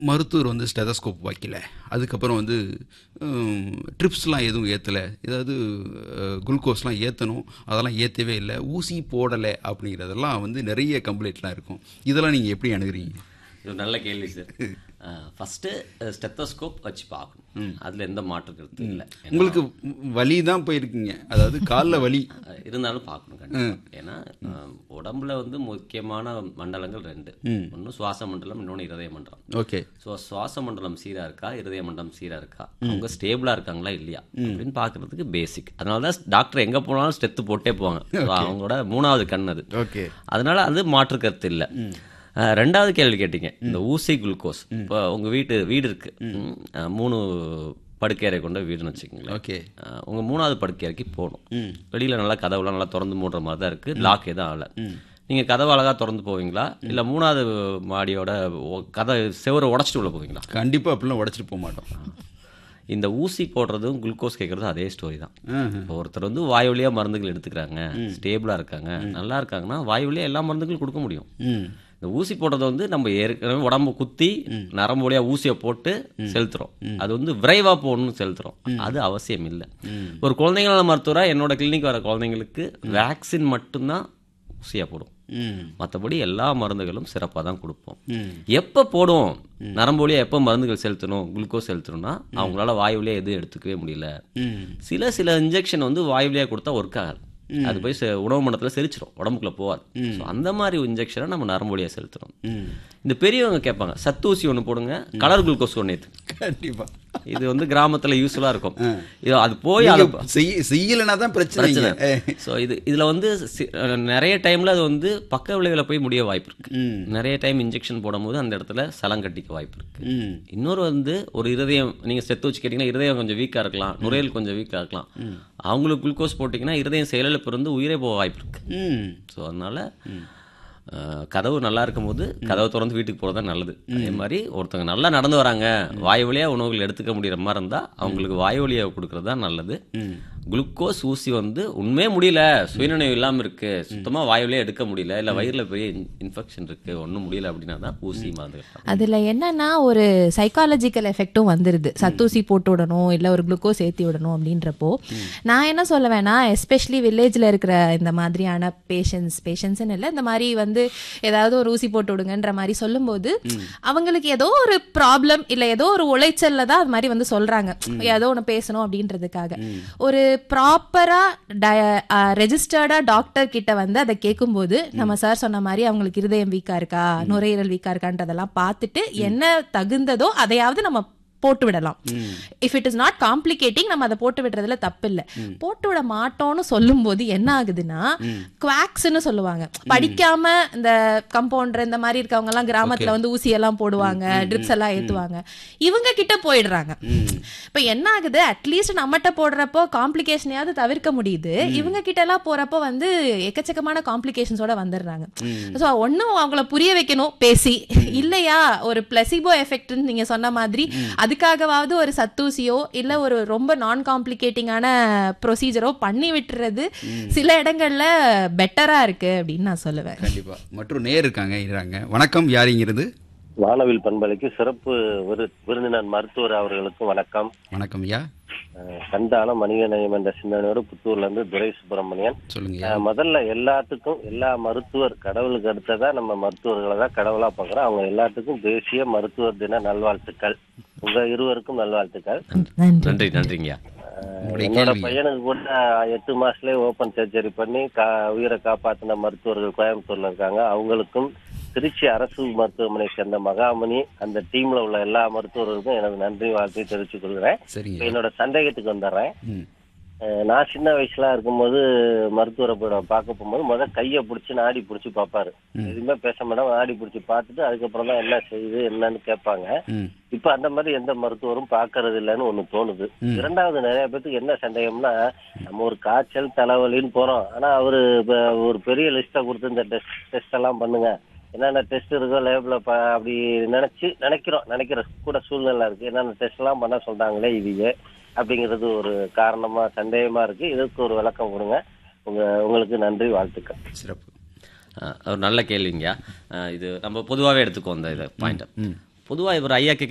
மருத்துவர் வந்து ஸ்டெதஸ்கோப் வைக்கல அதுக்கப்புறம் வந்து ட்ரிப்ஸ்லாம் எதுவும் ஏற்றலை ஏதாவது குளுக்கோஸ்லாம் ஏற்றணும் அதெல்லாம் ஏற்றவே இல்லை ஊசி போடலை அப்படிங்கிறதெல்லாம் வந்து நிறைய கம்ப்ளைண்ட்லாம் இருக்கும் இதெல்லாம் நீங்கள் எப்படி அணுகுறீங்க இது ஒரு நல்ல கேள்வி சார் ஃபஸ்ட்டு ஸ்டெத்தோஸ்கோப் வச்சு பார்க்கணும் அதில் எந்த மாற்று கருத்து இல்லை உங்களுக்கு வலி தான் போயிருக்கீங்க அதாவது காலில் வலி இருந்தாலும் பார்க்கணும் கண்டிப்பாக ஏன்னா அஹ், உடம்புல வந்து முக்கியமான மண்டலங்கள் ரெண்டு ஒன்று சுவாச மண்டலம் இன்னொன்று இருதய மண்டலம் ஓகே ஸோ சுவாச மண்டலம் சீராக இருக்கா இருதய மண்டலம் சீராக இருக்கா அவங்க ஸ்டேபிளாக இருக்காங்களா இல்லையா அப்படின்னு பார்க்கறதுக்கு பேசிக் அதனால தான் டாக்டர் எங்கே போனாலும் ஸ்டெத்து போட்டே போவாங்க So, அவங்களோட மூணாவது கண் அது ஓகே அதனால அது மாற்று கருத்து இல்லை அஹ், ரெண்டாவது கேள்வி கேட்டீங்க இந்த ஊசி குளுக்கோஸ் இப்போ உங்க வீட்டு வீடு இருக்கு ம், அஹ், மூணு படுக்கையறை கொண்ட வீடுன்னு வச்சுக்கோங்களேன் ஓகே அஹ், உங்க மூணாவது படுக்கையறைக்கு போகணும் வெளியில நல்லா கதவுலாம் நல்லா திறந்து மூடுற மாதிரி தான் இருக்கு லாக் எதுவும் ஆகல நீங்க கதவு அழகா திறந்து போவீங்களா இல்ல மூணாவது மாடியோட ஒ- கதை செவரை உடச்சிட்டு உள்ள போவீங்களா கண்டிப்பாக அப்படிலாம் உடச்சிட்டு போக மாட்டோம் இந்த ஊசி போடுறதும் குளுக்கோஸ் கேட்கறதும் அதே ஸ்டோரி தான் ஆஹ். இப்போ ஒருத்தர் வந்து வாய் வழியா மருந்துகள் எடுத்துக்கிறாங்க ஸ்டேபிளா இருக்காங்க நல்லா இருக்காங்கன்னா வாய் வழியா எல்லா மருந்துகளும் கொடுக்க முடியும் ம் இந்த ஊசி போடுறது வந்து நம்ம ஏற்கனவே உடம்பு குத்தி நரம்பு வழியா ஊசியை போட்டு செலுத்துறோம் அது வந்து விரைவா போகணும்னு செலுத்துறோம் அது அவசியம் இல்லை ஒரு குழந்தைங்க நல மருத்துவரா என்னோட கிளினிக் வர குழந்தைங்களுக்கு வேக்சின் மட்டும்தான் ஊசியா போடும் ம் மற்றபடி எல்லா மருந்துகளும் சிறப்பாக தான் கொடுப்போம் ம் எப்போ போடுவோம் நரம்பு வழியா எப்போ மருந்துகள் செலுத்தணும் குளுக்கோஸ் செலுத்தணும்னா அவங்களால வாய் வழியா எதுவும் எடுத்துக்கவே முடியல ம் சில சில இன்ஜெக்ஷன் வந்து வாய் வழியா கொடுத்தா ஒர்க் ஆகாது அது போய் செ- உணவு மண்டலத்தில் செரிச்சிடும் உடம்புக்குள்ள போகாது ஸோ அந்த மாதிரி இன்ஜெக்ஷனை நம்ம நரம்பு வழியா செலுத்தணும் ம் இந்த பெரியவங்க கேட்பாங்க சத்தூசி ஒன்று போடுங்க கலர் குளுக்கோஸ் ஒன்று ஏத்து கண்டிப்பா இது வந்து கிராமத்துல யூஸ்ஃபுல்லாக இருக்கும் இது அது போய் அதை நீங்க செய்ய செய்யலைன்னா தான் பிரச்சனை பிரச்சனை ஏ. ஸோ இது இதுல வந்து சி- நிறைய டைம்ல அது வந்து பக்க விளைவுல போய் முடிய வாய்ப்பு இருக்கு ம் நிறைய டைம் இன்ஜெக்ஷன் போடும்போது அந்த இடத்துல சலம் கட்டிக்க வாய்ப்பு இருக்கு ம் இன்னொரு வந்து ஒரு இருதயம் நீங்க செத்து வச்சு கேட்டீங்கன்னா இருதயம் கொஞ்சம் வீக்கா இருக்கலாம் நுரையீரல் கொஞ்சம் வீக்கா இருக்கலாம் அவங்களுக்கு குளுக்கோஸ் போட்டிங்கன்னா இருதயம் செயலிழப்பு இருந்து உயிரே போக வாய்ப்பு இருக்கு ம் ஸோ அதனால அஹ், கதவு நல்லா இருக்கும்போது கதவை திறந்து வீட்டுக்கு போகிறது தான் நல்லது அதே மாதிரி ஒருத்தவங்க நல்லா நடந்து வராங்க வாய் வழியா உணவுகள் எடுத்துக்க முடியற மாதிரி இருந்தால் அவங்களுக்கு வாய் வழியா கொடுக்கறது தான் நல்லது குளுக்கோஸ் ஊசி வந்து உண்மையே முடியல சுயநினைவு இல்லாமல் இருக்கு சுத்தமாக வாய் வழியா எடுக்க முடியல இல்லை வயிறில் பெரிய இன்ஃபெக்ஷன் இருக்கு ஒன்றும் முடியல அப்படின்னா தான் ஊசி மருந்து அதுல என்னன்னா ஒரு சைக்காலஜிக்கல் எஃபெக்ட்டும் வந்துருது சத்தூசி போட்டு விடணும் இல்ல ஒரு குளுக்கோஸ் ஏத்தி விடணும் அப்படின்றப்போ நான் என்ன சொல்ல வேணா எஸ்பெஷலி வில்லேஜ்ல இருக்கிற இந்த மாதிரியான பேஷன்ஸ் பேஷன்ஸ்னு இல்லை இந்த மாதிரி வந்து ஏதாவது ஒரு ஊசி போட்டு விடுங்கன்ற மாதிரி சொல்லும்போது அவங்களுக்கு ஏதோ ஒரு ப்ராப்ளம் இல்ல ஏதோ ஒரு உளைச்சல்ல தான் அது மாதிரி வந்து சொல்றாங்க ஏதோ ஒன்று பேசணும் அப்படின்றதுக்காக ஒரு ப்ராப்பரா ரெஜிஸ்டர்டா டாக்டர் கிட்ட வந்து அதை கேட்கும்போது நம்ம சார் சொன்ன மாதிரி அவங்களுக்கு இருதயம் வீக்கா இருக்கா நுரையீரல் வீக்கா இருக்கான்றதெல்லாம் பார்த்துட்டு என்ன தகுந்ததோ அதையாவது நம்ம போட்டு விடலாம் if it is not complicating நம்ம அதை போட்டு விடுறதுல தப்பு இல்ல போட்டு விட மாட்டோம்னு சொல்லும்போது என்ன ஆகுதுன்னா குவாக்ஸ்னு சொல்லுவாங்க படிக்காம இந்த கம்பவுண்டர் இந்த மாதிரி இருக்கவங்க எல்லாம் கிராமத்துல வந்து ஊசி எல்லாம் போடுவாங்க ட்ரிப்ஸ் எல்லாம் ஏத்துவாங்க இவங்க கிட்ட போயிடுறாங்க இப்ப என்ன ஆகுது அட்லீஸ்ட் நம்மகிட்ட போடுறப்போ காம்ப்ளிகேஷனையாவது தவிர்க்க முடியுது இவங்க கிட்ட எல்லாம் போறப்போ வந்து எக்கச்சக்கமான காம்ப்ளிகேஷன்ஸோட வந்துடுறாங்க ஸோ ஒன்னும் அவங்கள புரிய வைக்கணும் பேசி இல்லையா ஒரு பிளசிபோ எஃபெக்ட்னு நீங்க சொன்ன மாதிரி அதுக்காகவாவது ஒரு சத்தூசியோ இல்ல ஒரு ரொம்ப நான் காம்ப்ளிகேட்டிங்கான ப்ரொசீஜரோ பண்ணி விட்டுறது சில இடங்கள்ல பெட்டரா இருக்கு அப்படின்னு நான் சொல்லுவேன் கண்டிப்பா மற்றும் நேர் இருக்காங்க இருக்காங்க வணக்கம் யாரிங்கிறது வானவில் பண்பலைக்கு சிறப்பு விரு விருந்தினர் மருத்துவர் அவர்களுக்கும் வணக்கம் வணக்கம் ஐயா அஹ் கண்டான மணிகநயம் என்ற சிந்தனையோடு புத்தூர்ல இருந்து துரை சுப்பிரமணியன் சொல்லுங்க ஐயா அஹ் முதல்ல எல்லாத்துக்கும் எல்லா மருத்துவர் கடவுளுக்கு அடுத்ததா நம்ம மருத்துவர்களை தான் கடவுளா பார்க்குறோம் அவங்க எல்லாத்துக்கும் தேசிய மருத்துவர் தின நல்வாழ்த்துக்கள் உங்க இருவருக்கும் நல்வாழ்த்துக்கள் நன்றி நன்றி நன்றிங்கய்யா அஹ் உங்களுடைய என்னோட கேள்வி பையனுக்கு கூட எட்டு மாசத்துலயே ஓபன் சர்ஜரி பண்ணி கா உயிரை காப்பாத்தின மருத்துவர்கள் கோயம்புத்தூர்ல இருக்காங்க அவங்களுக்கும் திருச்சி அரசு மருத்துவமனை சேர்ந்த மகாமணி அந்த டீம்ல உள்ள எல்லா மருத்துவர்களுக்கும் எனது நன்றி வாழ்த்தை தெரிவித்துக் கொள்கிறேன் சரிங்க இப்ப என்னோட சந்தேகத்துக்கு வந்துடுறேன் ம் அஹ் நான் சின்ன வயசுல இருக்கும்போது மருத்துவரை போய் நான் பார்க்க போகும்போது முதல் கையை பிடிச்சி நாடி பிடிச்சி பார்ப்பாரு எதுவுமே பேச மாட்டாங்க நாடி பிடிச்சி பார்த்துட்டு அதுக்கப்புறம் தான் என்ன செய்யுது என்னன்னு கேட்பாங்க ம் இப்ப அந்த மாதிரி எந்த மருத்துவரும் பாக்குறது இல்லைன்னு ஒண்ணு தோணுது இரண்டாவது நிறைய பேத்துக்கு என்ன சந்தேகம்னா நம்ம ஒரு காய்ச்சல் தலைவலின்னு போறோம் ஆனா அவரு இப்ப ஒரு பெரிய லிஸ்ட கொடுத்து இந்த டெஸ்ட் டெஸ்ட் எல்லாம் பண்ணுங்க என்னென்ன டெஸ்ட் இருக்கோ லேபில் அப்படி நினைச்சு நினைக்கிறோம் நினைக்கிற கூட சூழ்நிலை இருக்கு என்னென்ன டெஸ்ட் எல்லாம் பண்ண சொல்றாங்களே இவங்க அப்படிங்கிறது ஒரு காரணமா சந்தேகமா இருக்கு இதுக்கு ஒரு விளக்கம் கொடுங்க உங்க உங்களுக்கு நன்றி வாழ்த்துக்கள் சிறப்பு அஹ் ஒரு நல்ல கேள்விங்கய்யா அஹ் இது நம்ம பொதுவாகவே எடுத்துக்கோ இந்த இதை பாயிண்ட் பொதுவாக இவர் ஐயா கேட்குற